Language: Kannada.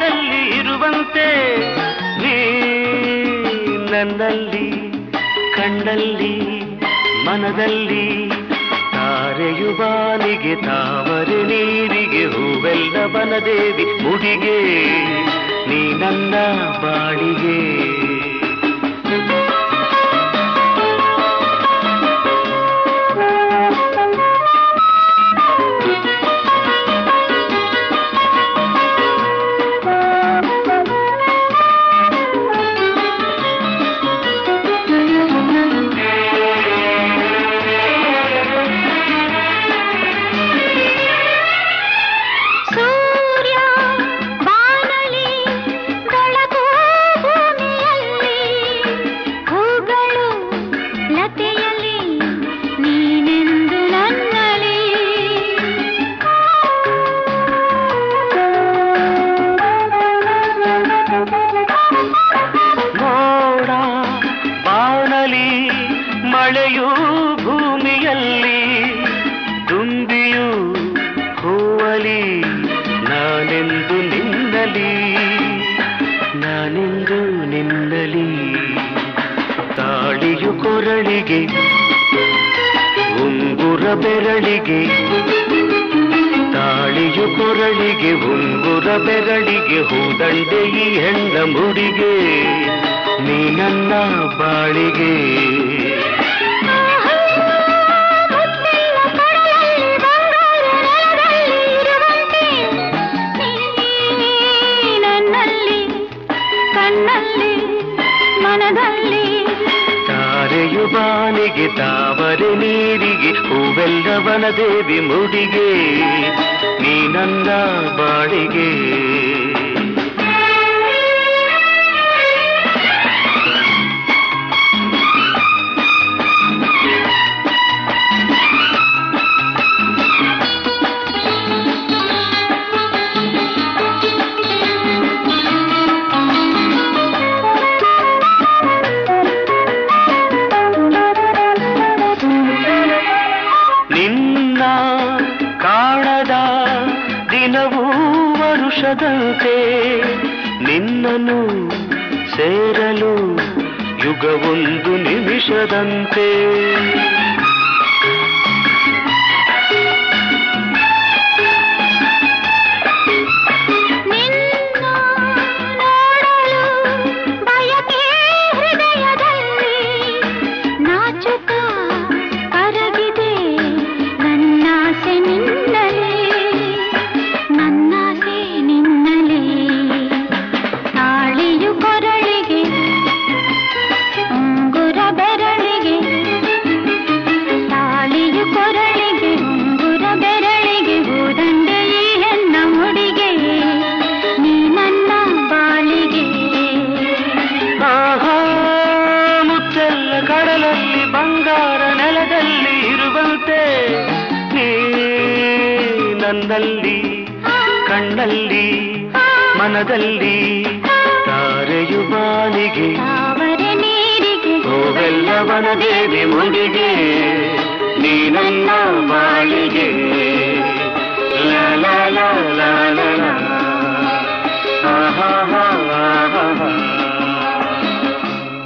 ನೆಲದಲ್ಲಿ ಇರುವಂತೆ ನೀ ನನ್ನಲ್ಲಿ ಕಣ್ಣಲ್ಲಿ ಮನದಲ್ಲಿ ತಾರೆಯು ಬಾನಿಗೆ ತಾವರೆ ನೀರಿಗೆ ಹೂವೆಲ್ಲ ಬನದೇವಿ ಮುಡಿಗೆ ನೀ ನನ್ನ ಬಾಳಿಗೆ ಸೂರ್ಯ ಬಾನಲಿ ಬೆಳಕು ಭೂಮಿಯಲ್ಲಿ ಹೂಗಳು ಲತೆಯಲ್ಲಿ ನೀನೆಂದು ನನ್ನಲಿ ಮೋಡ ಬಾಣಲಿ ಮಳೆಯು ಭೂಮಿಯಲ್ಲಿ ತುಂಬಿಯು ಹೂವಲಿ ನಾನೆಂದು ನಿನ್ನಲಿ ನಾನೆಂದು ನಿನ್ನಲಿ ತಾಳಿಯು ಕೊರಳಿಗೆ ಉಂಗುರ ಬೆರಳಿಗೆ ತಾಳಿಯು ಕೊರಳಿಗೆ ಉಂಗುರ ಬೆರಳಿಗೆ ಹೂದಂಡೆ ಈ ಹೆಣ್ಣ ಮುಡಿಗೆ ನೀ ನನ್ನ ಬಾಳಿಗೆ ಮುತ್ತಿನ ಕಡಲಲ್ಲಿ ಬಂಗಾರ ನೆಲದಲ್ಲಿ ಇರುವಂತೆ ನೀ ನನ್ನಲ್ಲಿ ಕಣ್ಣಲ್ಲಿ ಮನದಲ್ಲಿ ತಾರೆಯು ಬಾನಿಗೆ ತಾವರೆ ನೀರಿಗೆ ಹೂವೆಲ್ಲವನ ದೇವಿ ಮುಡಿಗೆ ನೀ ನನ್ನ ಬಾಳಿಗೆ ನಿನ್ನ ಕಾಣದ ದಿನವೂ ವರುಷದಂತೆ ನಿನ್ನನ್ನು ಸೇರಲು ಯುಗವೊಂದು ನಿಮಿಷದಂತೆ ನಿನ್ನ ನೋಡಲು ಬಯಕೆ ಹೃದಯದಲ್ಲಿ ನಾಚುತ್ತ ಕರಗಿದೆ ನನ್ನಾಸೆ ನಿನ್ನಲೇ ನನ್ನಾಸೆ ನಿನ್ನಲೇ ತಾಳಿಯು ಕೊರಳಿಗೆ ಉಂಗುರ ಬೆರಳಿಗೆ ತಾಳಿಯು ಕೊರಳಿಗೆ ಉಂಗುರ ಬೆರಳಿಗೆ ಹೂದಂಡೆ ಈ ಹೆಣ್ಣ ಮುಡಿಗೆ ನೀ ನನ್ನ ಬಾಳಿಗೆ ಆಹಾ ಮುತ್ತೆಲ್ಲ ಕಡಲಲ್ಲಿ ಬಂಗಾರ ನೆಲದಲ್ಲಿ ಇರುವಂತೆ ನೀ ನನ್ನಲ್ಲಿ ಕಣ್ಣಲ್ಲಿ ಮನದಲ್ಲಿ ತಾರೆಯು ಬಾನಿಗೆ ತಾವರೆ ನೀರಿಗೆ ಹೂವೆಲ್ಲವನ ದೇವಿ ಮುಡಿಗೆ ನೀ ನನ್ನ ಬಾಳಿಗೆ